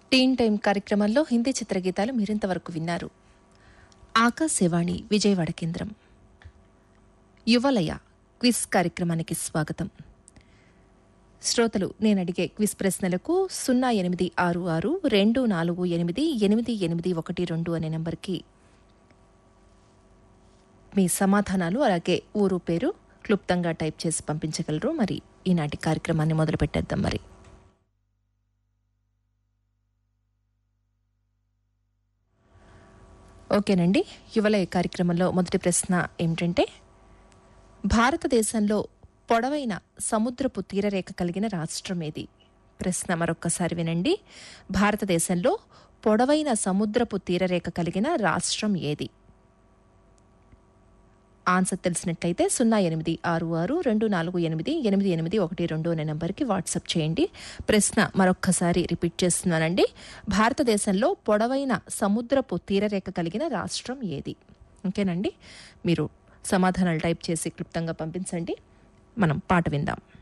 టీన్ time కార్యక్రమంలో హిందీ చిత్రగీతాలు మీరింతవరకు విన్నారు ఆకాశవాణి విజయవాడ కేంద్రం యువలయ క్విజ్ కార్యక్రమానికి స్వాగతం శ్రోతలు నేను అడిగే క్విజ్ ప్రశ్నలకు సున్నా ఎనిమిది ఆరు ఆరు రెండు నాలుగు ఎనిమిది ఎనిమిది ఎనిమిది ఒకటి రెండు అనే నెంబర్కి మీ సమాధానాలు అలాగే ఊరు పేరు క్లుప్తంగా టైప్ చేసి పంపించగలరు మరి ఈనాటి కార్యక్రమాన్ని మొదలు పెట్టేద్దాం మరి ఓకేనండి యువలయ కార్యక్రమంలో మొదటి ప్రశ్న ఏమిటంటే భారతదేశంలో పొడవైన సముద్రపు తీరరేఖ కలిగిన రాష్ట్రం ఏది ప్రశ్న మరొక్కసారి వినండి భారతదేశంలో పొడవైన సముద్రపు తీరరేఖ కలిగిన రాష్ట్రం ఏది ఆన్సర్ తెలిసినట్లయితే సున్నా ఎనిమిది ఆరు ఆరు రెండు నాలుగు ఎనిమిది ఎనిమిది ఎనిమిది ఒకటి రెండు అనే నెంబర్కి వాట్సాప్ చేయండి ప్రశ్న మరొక్కసారి రిపీట్ చేస్తున్నానండి భారతదేశంలో పొడవైన సముద్రపు తీరరేఖ కలిగిన రాష్ట్రం ఏది ఓకేనండి మీరు సమాధానాలు టైప్ చేసి క్లుప్తంగా పంపించండి మనం పాట విందాం